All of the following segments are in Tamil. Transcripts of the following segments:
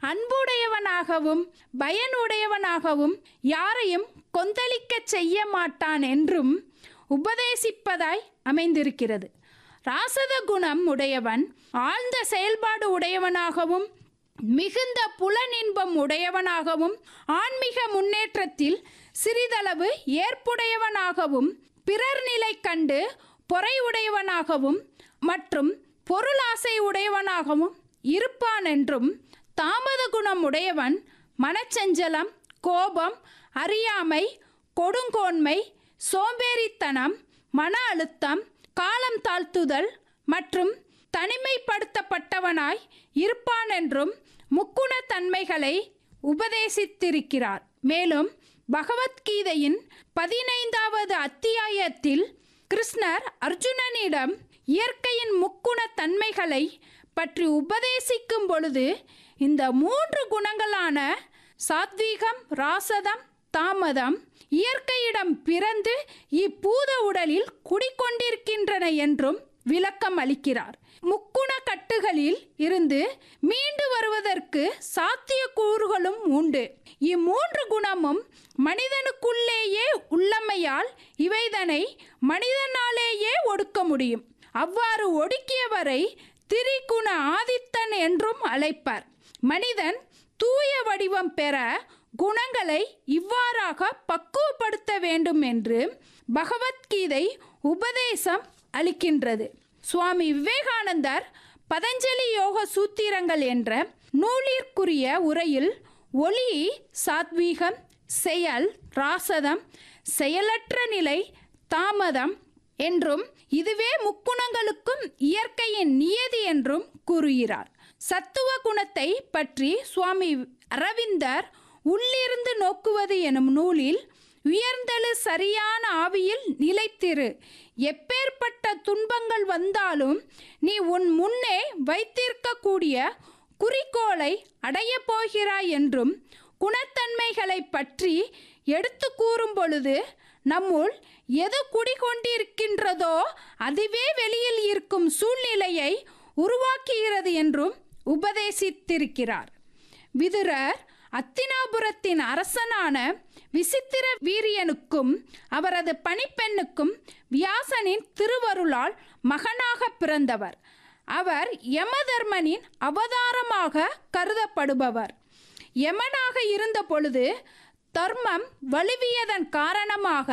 அன்புடையவனாகவும் பயனுடையவனாகவும் யாரையும் கொந்தளிக்கச் செய்ய மாட்டான் என்றும் உபதேசிப்பதாய் அமைந்திருக்கிறது ராசத குணம் உடையவன் ஆழ்ந்த செயல்பாடு உடையவனாகவும் மிகுந்த புலனின்பம் உடையவனாகவும் ஆன்மீக முன்னேற்றத்தில் சிறிதளவு ஏற்புடையவனாகவும் பிறர் நிலை கண்டு பொறை உடையவனாகவும் மற்றும் பொருளாசை உடையவனாகவும் இருப்பான் என்றும் தாமத குணம் உடையவன் மனச்சஞ்சலம் கோபம் அறியாமை கொடுங்கோன்மை சோம்பேறித்தனம் மன அழுத்தம் காலம் தாழ்த்துதல் மற்றும் தனிமைப்படுத்தப்பட்டவனாய் இருப்பான் என்றும் முக்குணத்தன்மைகளை உபதேசித்திருக்கிறார் மேலும் பகவத்கீதையின் பதினைந்தாவது அத்தியாயத்தில் கிருஷ்ணர் அர்ஜுனனிடம் இயற்கையின் முக்குண தன்மைகளை பற்றி உபதேசிக்கும் பொழுது இந்த மூன்று குணங்களான சாத்வீகம் ராசதம் தாமதம் இயற்கையிடம் பிறந்து இப்பூத உடலில் குடிக்கொண்டிருக்கின்றன என்றும் விளக்கம் அளிக்கிறார் முக்குண கட்டுகளில் இருந்து மீண்டு வருவதற்கு சாத்திய கூறுகளும் உண்டு இம்மூன்று குணமும் மனிதனுக்குள்ளேயே உள்ளமையால் இவைதனை மனிதனாலேயே ஒடுக்க முடியும் அவ்வாறு ஒடுக்கியவரை திரிகுண ஆதித்தன் என்றும் அழைப்பார் மனிதன் தூய வடிவம் பெற குணங்களை இவ்வாறாக பக்குவப்படுத்த வேண்டும் என்று பகவத்கீதை உபதேசம் அளிக்கின்றது சுவாமி விவேகானந்தர் பதஞ்சலி யோக சூத்திரங்கள் என்ற நூலிற்குரிய உரையில் ஒளி சாத்வீகம் செயல் ராசதம் செயலற்ற நிலை தாமதம் என்றும் இதுவே முக்குணங்களுக்கும் இயற்கையின் நியதி என்றும் கூறுகிறார் சத்துவ குணத்தை பற்றி சுவாமி அரவிந்தர் உள்ளிருந்து நோக்குவது எனும் நூலில் உயர்ந்தழு சரியான ஆவியில் நிலைத்திரு எப்பேற்பட்ட துன்பங்கள் வந்தாலும் நீ உன் முன்னே வைத்திருக்கக்கூடிய குறிக்கோளை அடையப் போகிறாய் என்றும் குணத்தன்மைகளை பற்றி எடுத்து கூறும் பொழுது நம்முள் எது குடிகொண்டிருக்கின்றதோ அதுவே வெளியில் இருக்கும் சூழ்நிலையை உருவாக்குகிறது என்றும் உபதேசித்திருக்கிறார் விதுரர் அத்தினாபுரத்தின் அரசனான விசித்திர வீரியனுக்கும் அவரது பணிப்பெண்ணுக்கும் வியாசனின் திருவருளால் மகனாக பிறந்தவர் அவர் யமதர்மனின் அவதாரமாக கருதப்படுபவர் யமனாக இருந்த பொழுது தர்மம் வலுவியதன் காரணமாக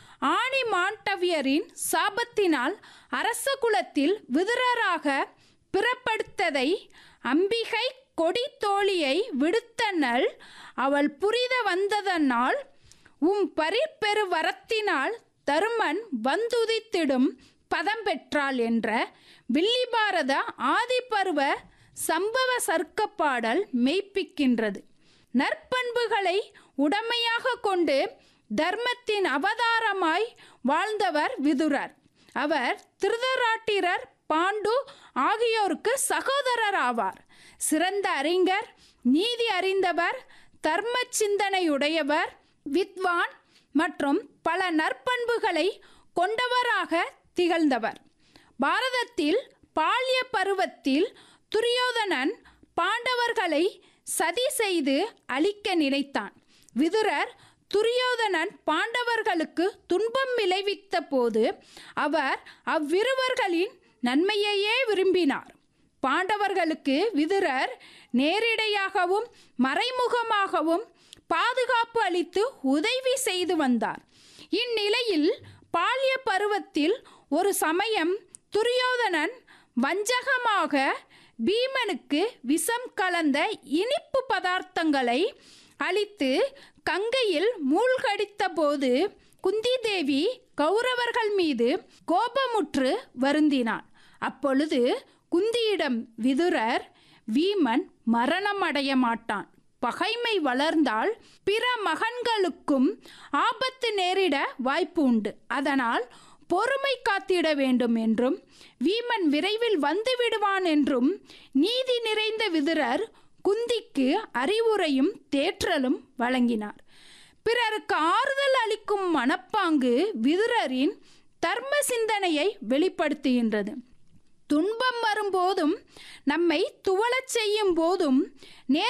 ஆணி மாண்டவியரின் சாபத்தினால் அரச குலத்தில் விதுரராக பிறப்படுத்ததை அம்பிகை கொடி தோழியை விடுத்தனள் அவள் புரித வந்ததனால் உம் பரிப்பெரு வரத்தினால் தருமன் வந்துதித்திடும் பதம் பெற்றாள் என்ற வில்லிபாரத ஆதிபருவ சம்பவ சர்க்க பாடல் மெய்ப்பிக்கின்றது நற்பண்புகளை உடமையாக கொண்டு தர்மத்தின் அவதாரமாய் வாழ்ந்தவர் விதுரர் அவர் திருதராட்டிரர் பாண்டு ஆகியோருக்கு சகோதரர் ஆவார் சிறந்த அறிஞர் நீதி அறிந்தவர் தர்ம சிந்தனையுடையவர் வித்வான் மற்றும் பல நற்பண்புகளை கொண்டவராக திகழ்ந்தவர் பாரதத்தில் பால்ய பருவத்தில் துரியோதனன் பாண்டவர்களை சதி செய்து அழிக்க நினைத்தான் விதுரர் துரியோதனன் பாண்டவர்களுக்கு துன்பம் விளைவித்த போது அவர் அவ்விருவர்களின் நன்மையையே விரும்பினார் பாண்டவர்களுக்கு விதுரர் நேரிடையாகவும் மறைமுகமாகவும் பாதுகாப்பு அளித்து உதவி செய்து வந்தார் இந்நிலையில் பால்ய பருவத்தில் ஒரு சமயம் துரியோதனன் வஞ்சகமாக பீமனுக்கு விஷம் கலந்த இனிப்பு பதார்த்தங்களை அளித்து கங்கையில் மூழ்கடித்த போது குந்தி தேவி கௌரவர்கள் மீது கோபமுற்று வருந்தினான் அப்பொழுது குந்தியிடம் விதுரர் வீமன் மரணமடைய மாட்டான் பகைமை வளர்ந்தால் பிற மகன்களுக்கும் ஆபத்து நேரிட வாய்ப்பு உண்டு அதனால் பொறுமை காத்திட வேண்டும் என்றும் வீமன் விரைவில் வந்து விடுவான் என்றும் நீதி நிறைந்த விதுரர் குந்திக்கு அறிவுரையும் தேற்றலும் வழங்கினார் பிறருக்கு ஆறுதல் அளிக்கும் மனப்பாங்கு விதுரரின் தர்ம சிந்தனையை வெளிப்படுத்துகின்றது துன்பம் வரும்போதும் நம்மை துவளச் செய்யும் போதும்